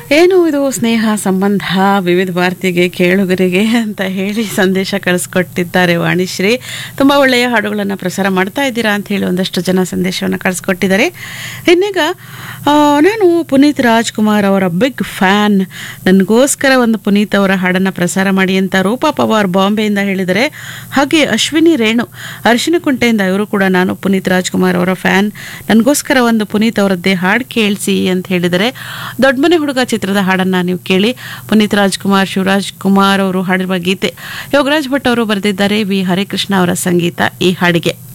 ಏನು ಇದು ಸ್ನೇಹ ಸಂಬಂಧ ವಿವಿಧ ಭಾರತಿಗೆ ಕೇಳುಗರಿಗೆ ಅಂತ ಹೇಳಿ ಸಂದೇಶ ಕಳಿಸ್ಕೊಟ್ಟಿದ್ದಾರೆ ವಾಣಿಶ್ರೀ ತುಂಬ ಒಳ್ಳೆಯ ಹಾಡುಗಳನ್ನು ಪ್ರಸಾರ ಮಾಡ್ತಾ ಇದ್ದೀರಾ ಅಂತ ಹೇಳಿ ಒಂದಷ್ಟು ಜನ ಸಂದೇಶವನ್ನು ಕಳಿಸ್ಕೊಟ್ಟಿದ್ದಾರೆ ಇನ್ನೀಗ ಆ, ನಾನು ಪುನೀತ್ ರಾಜ್ಕುಮಾರ್ ಅವರ ಬಿಗ್ ಫ್ಯಾನ್ ನನಗೋಸ್ಕರ ಒಂದು ಪುನೀತ್ ಅವರ ಹಾಡನ್ನು ಪ್ರಸಾರ ಮಾಡಿ ಅಂತ ರೂಪಾ ಪವಾರ್ ಬಾಂಬೆಯಿಂದ ಹೇಳಿದರೆ ಹಾಗೆ ಅಶ್ವಿನಿ ರೇಣು ಅರಿಶಿನಕುಂಟೆಯಿಂದ ಇವರು ಕೂಡ ನಾನು ಪುನೀತ್ ರಾಜ್ಕುಮಾರ್ ಅವರ ಫ್ಯಾನ್ ನನಗೋಸ್ಕರ ಒಂದು ಪುನೀತ್ ಅವರದ್ದೇ ಹಾಡು ಕೇಳಿಸಿ ಅಂತ ಹೇಳಿದರೆ ದೊಡ್ಡಮನೆ ಹುಡುಗ ಚಿತ್ರದ ಹಾಡನ್ನು ನೀವು ಕೇಳಿ ಪುನೀತ್ ರಾಜ್ಕುಮಾರ್ ಶಿವರಾಜ್ ಕುಮಾರ್ ಅವರು ಹಾಡಿರುವ ಗೀತೆ ಯೋಗರಾಜ್ ಭಟ್ ಅವರು ಬರೆದಿದ್ದಾರೆ ವಿ ಹರಿಕೃಷ್ಣ ಅವರ ಸಂಗೀತ ಈ ಹಾಡಿಗೆ